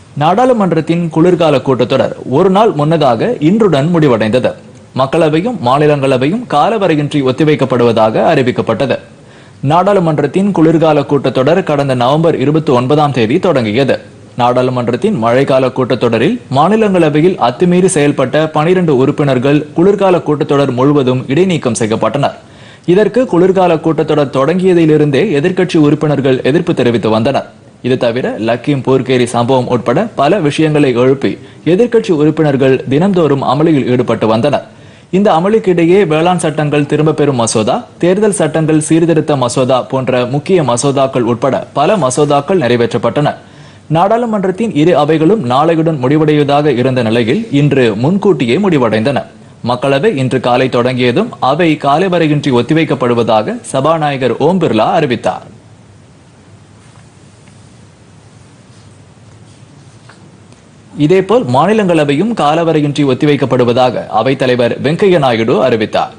நாடாளுமன்றத்தின் குளிர்கால கூட்டத்தொடர் ஒரு நாள் முன்னதாக இன்றுடன் முடிவடைந்தது மக்களவையும் மாநிலங்களவையும் காலவரையின்றி ஒத்திவைக்கப்படுவதாக அறிவிக்கப்பட்டது நாடாளுமன்றத்தின் குளிர்கால கூட்டத்தொடர் கடந்த நவம்பர் இருபத்தி ஒன்பதாம் தேதி தொடங்கியது நாடாளுமன்றத்தின் மழைக்கால கூட்டத்தொடரில் மாநிலங்களவையில் அத்துமீறி செயல்பட்ட பனிரெண்டு உறுப்பினர்கள் குளிர்கால கூட்டத்தொடர் முழுவதும் இடைநீக்கம் செய்யப்பட்டனர் இதற்கு குளிர்கால கூட்டத்தொடர் தொடங்கியதிலிருந்தே எதிர்க்கட்சி உறுப்பினர்கள் எதிர்ப்பு தெரிவித்து வந்தனர் இது தவிர லக்கீம் போர்க்கேரி சம்பவம் உட்பட பல விஷயங்களை எழுப்பி எதிர்க்கட்சி உறுப்பினர்கள் தினம்தோறும் அமளியில் ஈடுபட்டு வந்தனர் இந்த அமளிக்கிடையே வேளாண் சட்டங்கள் திரும்ப பெறும் மசோதா தேர்தல் சட்டங்கள் சீர்திருத்த மசோதா போன்ற முக்கிய மசோதாக்கள் உட்பட பல மசோதாக்கள் நிறைவேற்றப்பட்டன நாடாளுமன்றத்தின் இரு அவைகளும் நாளையுடன் முடிவடைவதாக இருந்த நிலையில் இன்று முன்கூட்டியே முடிவடைந்தன மக்களவை இன்று காலை தொடங்கியதும் அவை காலை வரையின்றி ஒத்திவைக்கப்படுவதாக சபாநாயகர் ஓம் பிர்லா அறிவித்தார் இதேபோல் மாநிலங்களவையும் காலவரையின்றி ஒத்திவைக்கப்படுவதாக அவைத்தலைவர் வெங்கையா நாயுடு அறிவித்தார்